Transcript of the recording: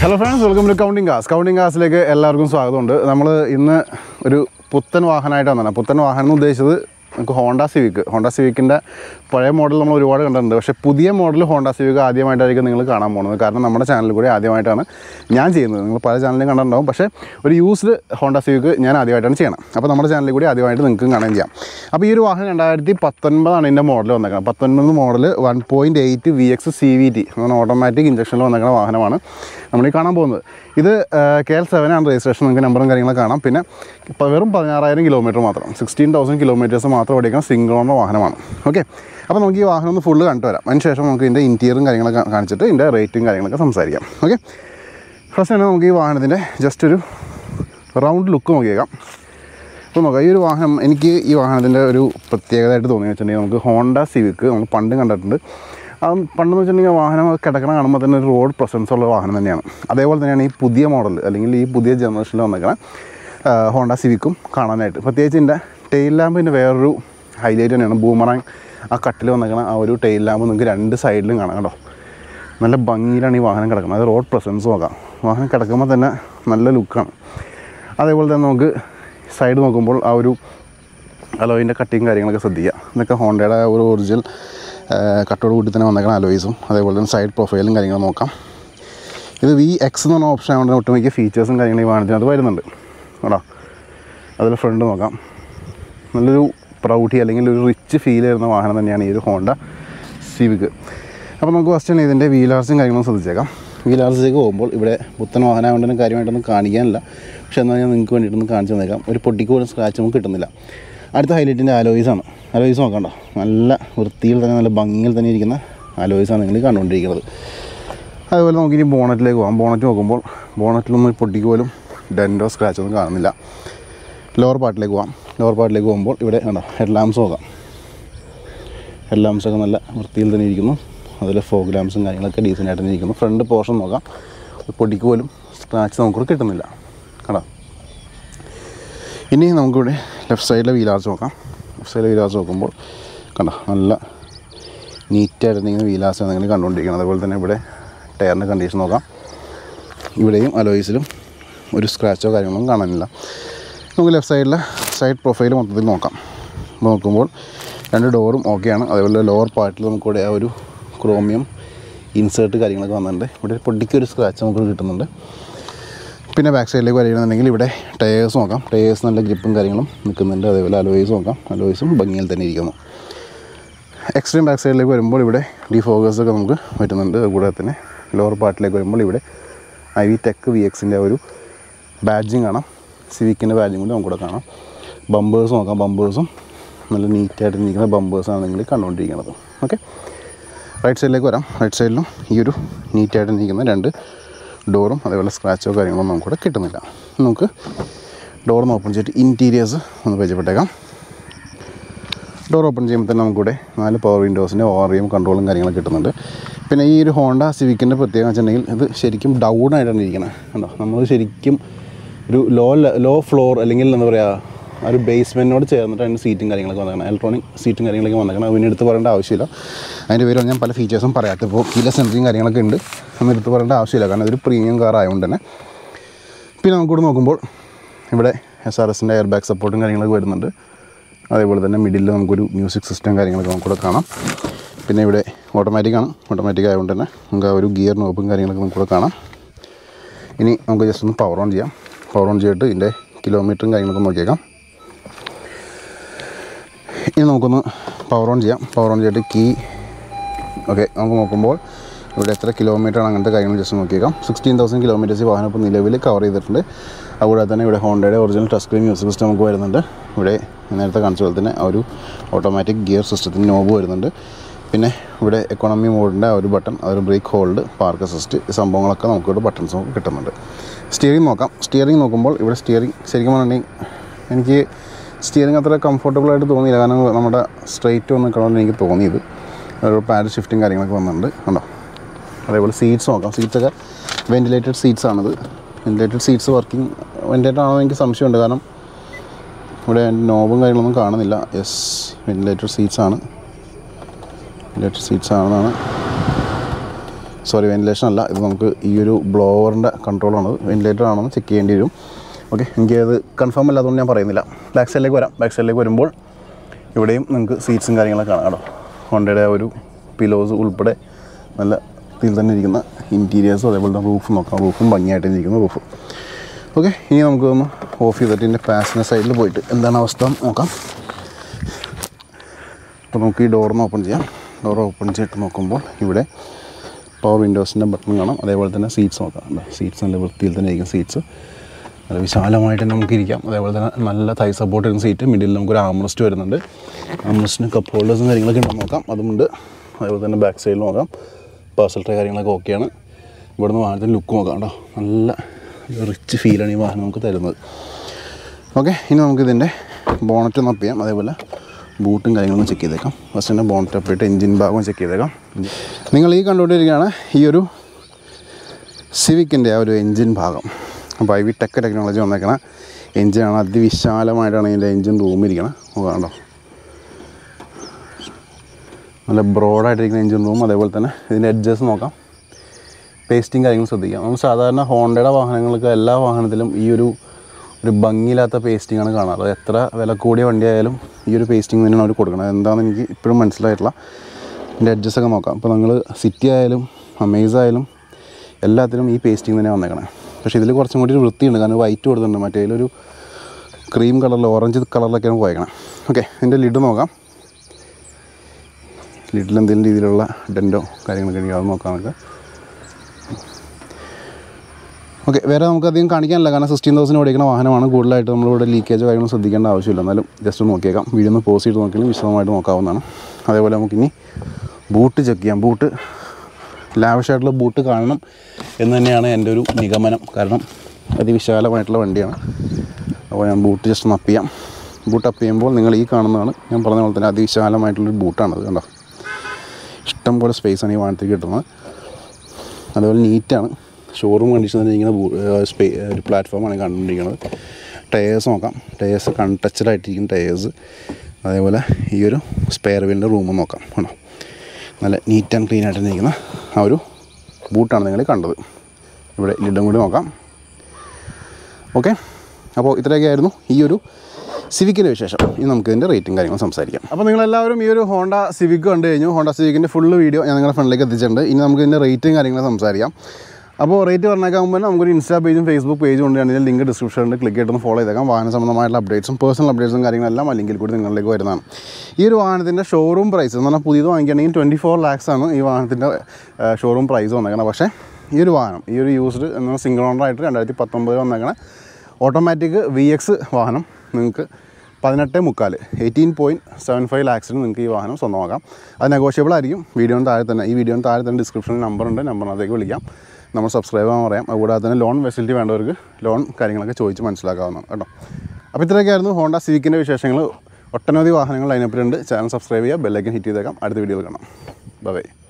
hello friends welcome to counting cars counting കാസിലേക്ക് എല്ലാവർക്കും സ്വാഗതമുണ്ട് നമ്മൾ ഇന്ന് ഒരു പുത്തൻ വാഹനമായിട്ട് വന്നതാണ് പുത്തൻ വാഹനം എന്ന് ഉദ്ദേശിച്ചത് നമുക്ക് ഹോണ്ട സിവിക്ക് ഹോണ്ട സിവിക്കിൻ്റെ പഴയ മോഡൽ നമ്മൾ ഒരുപാട് കണ്ടിട്ടുണ്ട് പക്ഷേ പുതിയ മോഡൽ ഹോണ്ട സിവിക്ക് ആദ്യമായിട്ടായിരിക്കും നിങ്ങൾ കാണാൻ പോകുന്നത് കാരണം നമ്മുടെ ചാനലിൽ കൂടി ആദ്യമായിട്ടാണ് ഞാൻ ചെയ്യുന്നത് നിങ്ങൾ പല ചാനലിലും കണ്ടിട്ടുണ്ടാവും പക്ഷേ ഒരു യൂസ്ഡ് ഹോണ്ട സിവിക്ക് ഞാൻ ആദ്യമായിട്ടാണ് ചെയ്യണം അപ്പോൾ നമ്മുടെ ചാനലിൽ കൂടി ആദ്യമായിട്ട് നിങ്ങൾക്ക് കാണാൻ ചെയ്യാം അപ്പോൾ ഈ ഒരു വാഹനം രണ്ടായിരത്തി പത്തൊൻപതാണ് ഇതിൻ്റെ മോഡൽ വന്നേക്കുന്നത് പത്തൊൻപത് model one point eight V X C V T അങ്ങനെ ഓട്ടോമാറ്റിക് ഇഞ്ചക്ഷനിൽ വന്നേക്കുന്ന വാഹനമാണ് നമ്മൾ ഈ കാണാൻ പോകുന്നത് ഇത് കെ എൽ സെവൻ ആണ് രജിസ്ട്രേഷൻ നിങ്ങൾക്ക് നമ്പറും കാര്യങ്ങളൊക്കെ കാണാം പിന്നെ ഇപ്പോൾ വെറും പതിനാറായിരം കിലോമീറ്റർ മാത്രം സിക്സ്റ്റീൻ തൗസൻഡ് കിലോമീറ്റേഴ്സ് മാത്രം ഓടിക്കുന്ന സിംഗിൾ ഓണർ വാഹനമാണ് ഓക്കെ അപ്പോൾ നമുക്ക് ഈ വാഹനം ഒന്ന് ഫുള്ള് കണ്ടു വരാം അതിന് ശേഷം നമുക്ക് ഇതിൻ്റെ ഇൻറ്റീരിയറും കാര്യങ്ങളൊക്കെ കാണിച്ചിട്ട് ഇതിൻ്റെ റേറ്റും കാര്യങ്ങളൊക്കെ സംസാരിക്കാം ഓക്കെ ഫസ്റ്റ് തന്നെ നമുക്ക് ഈ വാഹനത്തിൻ്റെ ജസ്റ്റ് ഒരു റൗണ്ട് ലുക്ക് നോക്കിയേക്കാം അപ്പോൾ നോക്കാം ഈ ഒരു വാഹനം എനിക്ക് ഈ വാഹനത്തിൻ്റെ ഒരു പ്രത്യേകതയായിട്ട് തോന്നി വെച്ചിട്ടുണ്ടെങ്കിൽ നമുക്ക് ഹോണ്ട സിവിക്ക് നമ്മൾ പണ്ട് കണ്ടിട്ടുണ്ട് അത് പണ്ടെന്ന് വെച്ചിട്ടുണ്ടെങ്കിൽ വാഹനം അത് കിടക്കണ കാണുമ്പോൾ തന്നെ ഒരു റോഡ് പ്രസൻസ് ഉള്ള വാഹനം തന്നെയാണ് അതേപോലെ തന്നെയാണ് ഈ പുതിയ മോഡൽ അല്ലെങ്കിൽ ഈ പുതിയ ജനറേഷനിൽ വന്നേക്കണ ഹോണ്ട സിവിക്കും കാണാനായിട്ട് പ്രത്യേകിച്ച് ഇതിൻ്റെ ടെയിൽ ലാമ്പിൻ്റെ വേറൊരു ഹൈലൈറ്റ് തന്നെയാണ് ബൂമറാങ് ആ കട്ടിൽ വന്നേക്കണ ആ ഒരു ടെയിൽ ലാമ്പ് നിങ്ങൾക്ക് രണ്ട് സൈഡിലും കാണാം കേട്ടോ നല്ല ഭംഗിയിലാണ് ഈ വാഹനം കിടക്കുന്നത് അത് റോഡ് പ്രസൻസ് നോക്കാം വാഹനം കിടക്കുമ്പോൾ തന്നെ നല്ല ലുക്കാണ് അതേപോലെ തന്നെ നമുക്ക് സൈഡ് നോക്കുമ്പോൾ ആ ഒരു അലോയിൻ്റെ കട്ടിങ് കാര്യങ്ങളൊക്കെ ശ്രദ്ധിക്കുക ഇതൊക്കെ ഹോണ്ടയുടെ ആ ഒരു ഒറിജിനൽ കട്ടോട് കൂട്ടി തന്നെ വന്നേക്കുന്ന അലോയ്സും അതേപോലെ തന്നെ സൈഡ് പ്രൊഫൈലും കാര്യങ്ങളും നോക്കാം ഇത് വി എക്സ് എന്ന് പറഞ്ഞ ഓപ്ഷൻ ആയതുകൊണ്ട് ഒട്ടുമിക്ക ഫീച്ചേഴ്സും കാര്യങ്ങളും ഈ വാഹനത്തിനകത്ത് വരുന്നുണ്ട് കേട്ടോ അതിൽ ഫ്രണ്ട് നോക്കാം നല്ലൊരു പ്രൗഢി അല്ലെങ്കിൽ ഒരു റിച്ച് ഫീൽ വരുന്ന വാഹനം തന്നെയാണ് ഈ ഒരു ഹോണ്ട സിവിക്ക് അപ്പോൾ നമുക്ക് ഫസ്റ്റ് തന്നെ ഇതിൻ്റെ വീലാർസും കാര്യങ്ങളും ശ്രദ്ധിച്ചേക്കാം വീലാർസിലേക്ക് പോകുമ്പോൾ ഇവിടെ പുത്തൻ വാഹനമായതുകൊണ്ട് തന്നെ കാര്യമായിട്ടൊന്നും കാണിക്കാനില്ല പക്ഷേ എന്നാൽ ഞാൻ നിങ്ങൾക്ക് വേണ്ടിയിട്ടൊന്ന് കാണിച്ചു തന്നേക്കാം ഒരു പൊട്ടിക്ക് പോലും സ്ക്രാച്ച് നമുക്ക് കിട്ടുന്നില്ല അടുത്ത ഹൈലൈറ്റിൻ്റെ അലോയ്സ് ആണ് അലോയ്സ് നോക്കണ്ട നല്ല വൃത്തിയിൽ തന്നെ നല്ല ഭംഗിയിൽ തന്നെ ഇരിക്കുന്ന അലോയ്സാണ് നിങ്ങൾ കണ്ടുകൊണ്ടിരിക്കുന്നത് അതുപോലെ നമുക്ക് ഇനി ബോണറ്റിലേക്ക് പോകാം ബോണറ്റ് നോക്കുമ്പോൾ ബോണറ്റിലൊന്നും ഒരു പൊട്ടിക്ക് പോലും ഡെൻറ്റോ സ്ക്രാച്ചോ ഒന്നും കാണുന്നില്ല ലോവർ പാർട്ടിലേക്ക് പോകാം ലോവർ പാർട്ടിലേക്ക് പോകുമ്പോൾ ഇവിടെ കണ്ടോ ഹെഡ് ലാംപ്സ് നോക്കാം ഹെഡ് ലാംപ്സൊക്കെ നല്ല വൃത്തിയിൽ തന്നെ ഇരിക്കുന്നു അതിൽ ഫോഗ് ലാംപ്സും കാര്യങ്ങളൊക്കെ ഡീസൻ്റ് ആയിട്ട് തന്നെ ഇരിക്കുന്നു ഫ്രണ്ട് പോർഷൻ നോക്കാം ഒരു പൊടിക്ക് പോലും സ്ക്രാച്ച് നമുക്കിവിടെ കിട്ടുന്നില്ല കണ്ടോ ഇനി നമുക്കിവിടെ ലെഫ്റ്റ് സൈഡിലെ വീലാർച്ച് നോക്കാം ലെഫ്റ്റ് സൈഡിലെ വീലാർച്ച് നോക്കുമ്പോൾ കണ്ടോ നല്ല നീറ്റായിട്ട് ഇങ്ങനെ വീലാർച്ചാണ് നിങ്ങൾ കണ്ടുകൊണ്ടിരിക്കുന്നത് അതുപോലെ തന്നെ ഇവിടെ ടയറിൻ്റെ കണ്ടീഷൻ നോക്കാം ഇവിടെയും അലോയ്സിലും ഒരു സ്ക്രാച്ചോ കാര്യങ്ങളൊന്നും കാണാനില്ല നമുക്ക് ലെഫ്റ്റ് സൈഡിലെ സൈഡ് പ്രൊഫൈൽ മൊത്തത്തിൽ നോക്കാം അപ്പോൾ നോക്കുമ്പോൾ രണ്ട് ഡോറും ഓക്കെയാണ് അതേപോലെ ലോവർ പാർട്ടിൽ നമുക്കിവിടെ ആ ഒരു ക്രോമിയം ഇൻസേർട്ട് കാര്യങ്ങളൊക്കെ വന്നിട്ടുണ്ട് ഇവിടെ പൊടിക്കൊരു സ്ക്രാച്ച് നമുക്ക് കിട്ടുന്നുണ്ട് പിന്നെ ബാക്ക് സൈഡിലേക്ക് വരികയാണെന്നുണ്ടെങ്കിൽ ഇവിടെ ടയേഴ്സ് നോക്കാം ടയേഴ്സ് നല്ല ഗ്രിപ്പും കാര്യങ്ങളും നിൽക്കുന്നുണ്ട് അതേപോലെ അലോയ്സ് നോക്കാം അലോയ്സും ഭംഗിയിൽ തന്നെ ഇരിക്കുന്നു എക്സ്ട്രീം ബാക്ക് സൈഡിലേക്ക് വരുമ്പോൾ ഇവിടെ ഡിഫോഗേഴ്സ് ഒക്കെ നമുക്ക് പറ്റുന്നുണ്ട് അതുകൂടാതെ തന്നെ ലോവർ പാർട്ടിലേക്ക് വരുമ്പോൾ ഇവിടെ ഐ വി ടെക് വി എക്സിൻ്റെ ഒരു ബാഡ്ജിങ് കാണാം സിവിക്കിൻ്റെ ബാഡ്ജിങ് കൂടി നമുക്കിവിടെ കാണാം ബമ്പേഴ്സ് നോക്കാം ബമ്പേഴ്സും നല്ല നീറ്റായിട്ട് നിൽക്കുന്ന ബമ്പേഴ്സാണ് നിങ്ങൾ കണ്ടുകൊണ്ടിരിക്കുന്നത് ഓക്കെ റൈറ്റ് സൈഡിലേക്ക് വരാം റൈറ്റ് സൈഡിലും ഈ ഒരു നീറ്റായിട്ട് നിൽക്കുന്ന രണ്ട് ഡോറും അതേപോലെ സ്ക്രാച്ചോ കാര്യങ്ങളോ നമുക്കിവിടെ കിട്ടുന്നില്ല നമുക്ക് ഡോറിന് ഓപ്പൺ ചെയ്തിട്ട് ഇൻറ്റീരിയേഴ്സ് ഒന്ന് പരിചയപ്പെട്ടേക്കാം ഡോർ ഓപ്പൺ ചെയ്യുമ്പോൾ തന്നെ നമുക്കിവിടെ നാല് പവർ വിൻഡോസിൻ്റെ ഓറിയും കൺട്രോളും കാര്യങ്ങളൊക്കെ കിട്ടുന്നുണ്ട് പിന്നെ ഈ ഒരു ഹോണ്ട സിവിക്കിൻ്റെ പ്രത്യേകത വെച്ചിട്ടുണ്ടെങ്കിൽ ഇത് ശരിക്കും ഡൗൺ ആയിട്ടാണ് ഇരിക്കുന്നത് കണ്ടോ നമ്മൾ ശരിക്കും ഒരു ലോ ലോ ഫ്ലോർ അല്ലെങ്കിൽ എന്താ പറയുക ആ ഒരു ബേസ്മെൻറ്റിനോട് ചേർന്നിട്ട് അതിൻ്റെ സീറ്റും കാര്യങ്ങളൊക്കെ വന്നേക്കണം ഇലക്ട്രോണിക് സീറ്റും കാര്യങ്ങളൊക്കെ വന്നേക്കണം അതിന് എടുത്ത് പറയേണ്ട ആവശ്യമില്ല അതിൻ്റെ പേര് ഞാൻ പല ഫീച്ചേഴ്സും പറയാത്ത ഇപ്പോൾ കീല സെൻറ്ററിങ് കാര്യങ്ങളൊക്കെ ഉണ്ട് അന്ന് എടുത്ത് പറയേണ്ട ആവശ്യമില്ല കാരണം ഇതൊരു പ്രീമിയം കാർ ആയതുകൊണ്ട് തന്നെ പിന്നെ നമുക്കിവിടെ നോക്കുമ്പോൾ ഇവിടെ എസ് ആർ എസിൻ്റെ എയർ ബാഗ് സപ്പോർട്ടും കാര്യങ്ങളൊക്കെ വരുന്നുണ്ട് അതേപോലെ തന്നെ മിഡിൽ നമുക്കൊരു മ്യൂസിക് സിസ്റ്റം കാര്യങ്ങളൊക്കെ നമുക്കിവിടെ കാണാം പിന്നെ ഇവിടെ ഓട്ടോമാറ്റിക് ആണ് ഓട്ടോമാറ്റിക് ആയതുകൊണ്ട് തന്നെ നമുക്ക് ആ ഒരു ഗിയർ നോബും കാര്യങ്ങളൊക്കെ നമുക്കിവിടെ കാണാം ഇനി നമുക്ക് ജസ്റ്റ് ഒന്ന് പവർ ഓൺ ചെയ്യാം പവർ ഓൺ ചെയ്തിട്ട് ഇതിൻ്റെ കിലോമീറ്ററും കാര്യങ്ങളൊക്കെ നോക്കിയേക്കാം ഇനി നമുക്കൊന്ന് പവർ ഓൺ ചെയ്യാം പവർ ഓൺ ചെയ്തിട്ട് കീ ഓക്കെ നമുക്ക് നോക്കുമ്പോൾ ഇവിടെ എത്ര കിലോമീറ്റർ ആണ് അങ്ങനത്തെ കാര്യങ്ങൾ ജസ്റ്റ് നോക്കിയേക്കാം സിക്സ്റ്റീൻ തൗസൻഡ് കിലോമീറ്റേഴ്സ് വാഹനം ഇപ്പോൾ നിലവിൽ കവർ ചെയ്തിട്ടുണ്ട് അതുകൂടാതെ തന്നെ ഇവിടെ ഹോണ്ടയുടെ original touch screen music system നമുക്ക് വരുന്നുണ്ട് ഇവിടെ നേരത്തെ കാണിച്ച പോലെ തന്നെ ആ ഒരു ഓട്ടോമാറ്റിക് ഗിയർ സിസ്റ്റത്തിന് നോബ് വരുന്നുണ്ട് പിന്നെ ഇവിടെ എക്കോണമി മോഡിൻ്റെ ആ ഒരു ബട്ടൺ ആ ഒരു ബ്രേക്ക് ഹോൾഡ് പാർക്ക് അസിസ്റ്റ് ഈ സംഭവങ്ങളൊക്കെ നമുക്കിവിടെ ബട്ടൺസ് നമുക്ക് കിട്ടുന്നുണ്ട് സ്റ്റിയറിംഗ് നോക്കാം സ്റ്റിയറിംഗ് നോക്കുമ്പോൾ ഇവിടെ സ്റ്റിയറിംഗ് ശരിക്കും പറഞ്ഞിട്ടുണ്ടെങ്കിൽ എനിക്ക് സ്റ്റിയറിംഗ് അത്ര കംഫർട്ടബിൾ ആയിട്ട് തോന്നിയില്ല കാരണം നമ്മുടെ സ്ട്രെയിറ്റ് ഒന്ന് നിൽക്കണമെന്ന് എനിക്ക് തോന്നിയത് ഒരു പാഡ് ഷിഫ്റ്റും കാര്യങ്ങളൊക്കെ വന്നിട്ടുണ്ട് കണ്ടോ അതേപോലെ സീറ്റ്സ് നോക്കാം സീറ്റ്സൊക്കെ വെൻറ്റിലേറ്റഡ് സീറ്റ്സ് ആണിത് വെൻറ്റിലേറ്റഡ് സീറ്റ്സ് വർക്കിംഗ് വെൻറ്റിലേറ്റഡ് ആണോ എന്ന് എനിക്ക് സംശയമുണ്ട് കാരണം ഇവിടെ നോബും കാര്യങ്ങളൊന്നും കാണുന്നില്ല യെസ് വെൻറ്റിലേറ്റഡ് സീറ്റ്സ് ആണ് വെൻറ്റിലേറ്റഡ് സീറ്റ്സ് ആണെന്നാണ് സോറി വെന്റിലേഷൻ അല്ല ഇത് നമുക്ക് ഈ ഒരു ബ്ലോവറിൻ്റെ കൺട്രോളാണ് വെന്റിലേറ്റർ ആണെന്ന് ചെക്ക് ചെയ്യേണ്ടി വരും ഓക്കെ എനിക്കത് കൺഫേം അല്ലാത്തതുകൊണ്ട് ഞാൻ പറയുന്നില്ല ബാക്ക് സൈഡിലേക്ക് വരാം ബാക്ക് സൈഡിലേക്ക് വരുമ്പോൾ ഇവിടെയും നിങ്ങൾക്ക് സീറ്റ്സും കാര്യങ്ങളൊക്കെ കാണാം കേട്ടോ ഹോണ്ടയുടെ ആ ഒരു പിലോസ് ഉൾപ്പെടെ നല്ല ഇതിൽ തന്നെ ഇരിക്കുന്ന ഇൻറ്റീരിയേഴ്സും അതേപോലെ തന്നെ റൂഫ് നോക്കാം റൂഫും ഭംഗിയായിട്ട് ഇരിക്കുന്ന റൂഫ് ഓക്കെ ഇനി നമുക്ക് ഒന്ന് ഓഫ് ചെയ്തിട്ട് ഇതിൻ്റെ പാസഞ്ചർ സൈഡിൽ പോയിട്ട് എന്താണ് അവസ്ഥ എന്ന് നോക്കാം അപ്പോൾ നമുക്ക് ഈ ഡോറിന് ഓപ്പൺ ചെയ്യാം ഡോർ ഓപ്പൺ ചെയ്തിട്ട് നോക്കുമ്പോൾ ഇവിടെ പവർ വിൻഡോസിൻ്റെ ബട്ടൺ കാണാം അതേപോലെ തന്നെ സീറ്റ്സ് നോക്കാം സീറ്റ്സ് നല്ല വൃത്തിയിൽ തന്നെ ഇരിക്കും സീറ്റ്സ് നല്ല വിശാലമായിട്ട് തന്നെ നമുക്ക് ഇരിക്കാം അതേപോലെ തന്നെ നല്ല തൈ സപ്പോർട്ട് ചെയ്യുന്ന സീറ്റ് മിഡിൽ നമുക്കൊരു ആംറസ്റ്റ് വരുന്നുണ്ട് ആംറസ്റ്റിന് കപ്പ് ഹോൾഡേഴ്സും കാര്യങ്ങളൊക്കെ ഉണ്ടെന്ന് നോക്കാം അതുമുണ്ട് അതേപോലെ തന്നെ ബാക്ക് സൈഡിൽ നോക്കാം പേഴ്സൽ ട്രേ കാര്യങ്ങളൊക്കെ ഓക്കെയാണ് ഇവിടുന്ന് വാഹനത്തിൻ്റെ ലുക്ക് നോക്കാം കേട്ടോ നല്ല റിച്ച് ഫീലാണ് ഈ വാഹനം നമുക്ക് തരുന്നത് ഓക്കെ ഇനി നമുക്കിതിൻ്റെ ബോണറ്റ് ഒന്ന് അപ്പ് ചെയ്യാം അതേപോലെ ബൂട്ടും കാര്യങ്ങളും ചെക്ക് ചെയ്തേക്കാം ഫസ്റ്റ് തന്നെ ബോണറ്റ് അപ്പ് ചെയ്തിട്ട് എഞ്ചിൻ ഭാഗം ചെക്ക് ചെയ്തേക്കാം നിങ്ങൾ ഈ കണ്ടുകൊണ്ടിരിക്കുകയാണ് ഈ ഒരു സിവിക്കിൻ്റെ ആ ഒരു എൻജിൻ ഭാഗം അപ്പോൾ ഐ വി ടെക് ടെക്നോളജി വന്നേക്കണ എൻജിനാണ് അതിവിശാലമായിട്ടാണ് ഇതിൻ്റെ എൻജിൻ റൂമിരിക്കണം കണ്ടോ നല്ല ബ്രോഡായിട്ടിരിക്കുന്ന എൻജിൻ റൂം അതേപോലെ തന്നെ ഇതിൻ്റെ എഡ്ജസ് നോക്കാം പേസ്റ്റിങ് കാര്യങ്ങൾ ശ്രദ്ധിക്കാം നമ്മൾ സാധാരണ ഹോണ്ടയുടെ വാഹനങ്ങൾക്ക് എല്ലാ വാഹനത്തിലും ഈ ഒരു ഒരു ഭംഗിയില്ലാത്ത പേസ്റ്റിംഗ് ആണ് കാണാറ് അത് എത്ര വില കൂടിയ വണ്ടി ആയാലും ഈ ഒരു പേസ്റ്റിംഗ് തന്നെയാണ് അവർ കൊടുക്കുന്നത് എന്താണെന്ന് എനിക്ക് ഇപ്പോഴും മനസ്സിലായിട്ടില്ല ഇതിൻ്റെ എഡ്ജസ് ഒക്കെ നോക്കാം ഇപ്പോൾ നിങ്ങൾ സിറ്റി ആയാലും അമേസ് ആയാലും എല്ലാത്തിലും ഈ പേസ്റ്റിംഗ് തന്നെ വന്നേക്കണേ പക്ഷേ ഇതിൽ കുറച്ചും കൂടി ഒരു വൃത്തിയുണ്ട് കാരണം വൈറ്റ് കൊടുത്തിട്ടുണ്ട് മറ്റേതിലൊരു ക്രീം കളറിൽ ഓറഞ്ച് കളറിലൊക്കെയാണ് പോയേക്കണം ഓക്കെ ഇതിൻ്റെ ലിഡ് നോക്കാം ലിഡിൽ എന്തെങ്കിലും രീതിയിലുള്ള ഡെൻറ്റോ കാര്യങ്ങളൊക്കെ ഉണ്ടെങ്കിൽ അത് നോക്കാം നമുക്ക് ഓക്കെ വേറെ നമുക്ക് അധികം കാണിക്കാനില്ല കാരണം സിക്സ്റ്റീൻ തൗസൻഡ് ഓടിക്കുന്ന വാഹനമാണ് കൂടുതലായിട്ട് നമ്മളിവിടെ ലീക്കേജോ കാര്യങ്ങളും ശ്രദ്ധിക്കേണ്ട ആവശ്യമില്ല എന്നാലും ജസ്റ്റ് ഒന്ന് നോക്കിയേക്കാം വീഡിയോ ഒന്ന് പോസ് ചെയ്ത് നോക്കിയാലും വിശദമായിട്ട് നോക്കാവുന്നതാണ് അതേപോലെ നമുക്കിനി ബൂട്ട് ചെക്ക് ചെയ്യാം ബൂട്ട് ലാവിഷായിട്ടുള്ള ബൂട്ട് കാണണം എന്ന് തന്നെയാണ് എൻ്റെ ഒരു നിഗമനം കാരണം അതിവിശാലമായിട്ടുള്ള വണ്ടിയാണ് അപ്പോൾ ഞാൻ ബൂട്ട് ജസ്റ്റ് ഒന്ന് അപ്പ് ചെയ്യാം ബൂട്ട് അപ്പ് ചെയ്യുമ്പോൾ നിങ്ങൾ ഈ കാണുന്നതാണ് ഞാൻ പറഞ്ഞ പോലെ തന്നെ അതിവിശാലമായിട്ടുള്ളൊരു ബൂട്ടാണത് കണ്ടോ ഇഷ്ടം പോലെ സ്പേസാണ് ഈ വാഹനത്തിൽ കിട്ടുന്നത് അതുപോലെ നീറ്റാണ് ഷോറൂം കണ്ടീഷൻ തന്നെ ഇരിക്കുന്ന ബൂ- ഏഹ് സ്പേ ഒരു പ്ലാറ്റ്ഫോമാണ് കണ്ടുകൊണ്ടിരിക്കുന്നത് ടയേഴ്സ് നോക്കാം ടയേഴ്സ് കൺടച്ചഡ് ആയിട്ടിരിക്കുന്ന ടയേഴ്സ് അതേപോലെ ഈ ഒരു സ്പെയർ വീലിൻ്റെ റൂം നോക്കാം ആണോ നല്ല നീറ്റ് ആൻഡ് ക്ലീൻ ആയിട്ട് ഇരിക്കുന്ന ആ ഒരു ബൂട്ടാണ് നിങ്ങൾ കണ്ടത് ഇവിടെ ലിഡും കൂടി നോക്കാം ഓക്കെ അപ്പോൾ ഇത്രയൊക്കെയായിരുന്നു ഈ ഒരു സിവിക്കിൻ്റെ വിശേഷം ഇനി നമുക്ക് ഇതിൻ്റെ റേറ്റും കാര്യങ്ങളും സംസാരിക്കാം അപ്പോൾ നിങ്ങളെല്ലാവരും ഈ ഒരു ഹോണ്ട സിവിക്ക് കണ്ടു കഴിഞ്ഞു ഹോണ്ട സിവിക്കിൻ്റെ ഫുള്ള് വീഡിയോ ഞാൻ നിങ്ങളുടെ ഫ്രണ്ടിലേക്ക് എത്തിച്ചിട്ടുണ്ട് ഇനി നമുക്ക് ഇതിൻ്റെ റേറ്റും കാര്യങ്ങളും സംസാരിക്കാം അപ്പോൾ റേറ്റ് പറഞ്ഞേക്കാകുമ്പോൾ നമുക്കൊരു ഇൻസ്റ്റാ പേജും ഫേസ്ബുക്ക് പേജും ഉണ്ട് അതിൻ്റെ ലിങ്ക് ഡിസ്ക്രിപ്ഷനിൽ ക്ലിക്ക് ചെയ്തൊന്ന് ഫോളോ ചെയ്തേക്കാം വാഹന സംബന്ധമായിട്ടുള്ള അപ്ഡേറ്റ്സും പേഴ്സണൽ അപ്ഡേറ്റ്സും കാര്യങ്ങളെല്ലാം ആ ലിങ്കിൽ കൂടി നിങ്ങളിലേക്ക് വരുന്നതാണ് ഈ ഒരു വാഹനത്തിൻ്റെ ഷോറൂം പ്രൈസ് എന്ന് പറഞ്ഞാൽ പുതിയത് വാങ്ങിക്കുകയാണെങ്കിൽ ട്വൻറ്റി ഫോർ ലാക്സ് ആണ് ഈ വാഹനത്തിൻ്റെ ഷോറൂം പ്രൈസ് വന്നേക്കണം പക്ഷേ ഈ ഒരു വാഹനം ഈ ഒരു യൂസ്ഡ് എന്ന സിംഗിൾ ഓണർ ആയിട്ട് രണ്ടായിരത്തി പത്തൊമ്പത് വന്നേക്കണ ഓട്ടോമാറ്റിക് വി എക്സ് വാഹനം നിങ്ങൾക്ക് പതിനെട്ട് മുക്കാൽ എയ്റ്റീൻ പോയിൻറ്റ് സെവൻ ഫൈവ് ലാക്സിന് നിങ്ങൾക്ക് ഈ വാഹനം സ്വന്തമാക്കാം അത് നെഗോഷ്യബിൾ ആയിരിക്കും വീഡിയോന് താഴെ തന്നെ ഈ വീഡിയോന് താഴെ തന്നെ ഡിസ്ക്രിപ്ഷനിൽ നമ്പർ ഉണ്ട് നമ്പറിനകത്തേക്ക് വിളിക്കാം നമ്മൾ സബ്സ്ക്രൈബ് ആകാൻ പറയാം അതുകൂടാതെ തന്നെ ലോൺ ഫെസിലിറ്റി വേണ്ടവർക്ക് ലോൺ കാര്യങ്ങളൊക്കെ ചോദിച്ച് മനസ്സിലാക്കാവുന്നതാണ് കേട്ടോ അപ്പോൾ ഇത്രയൊക്കെയായിരുന്നു ഹോണ്ട സിവിക്കിൻ്റെ വിശേഷങ്ങൾ ഒട്ടനവധി വാഹനങ്ങൾ ലൈനപ്പിലുണ്ട് ചാനൽ സബ്സ്ക്രൈബ് ചെയ്യുക ബെല്ലൈക്കൻ ഹിറ്റ് ചെയ്തേക്കാം അടുത്ത വീഡിയോയിൽ കാണാം ബൈ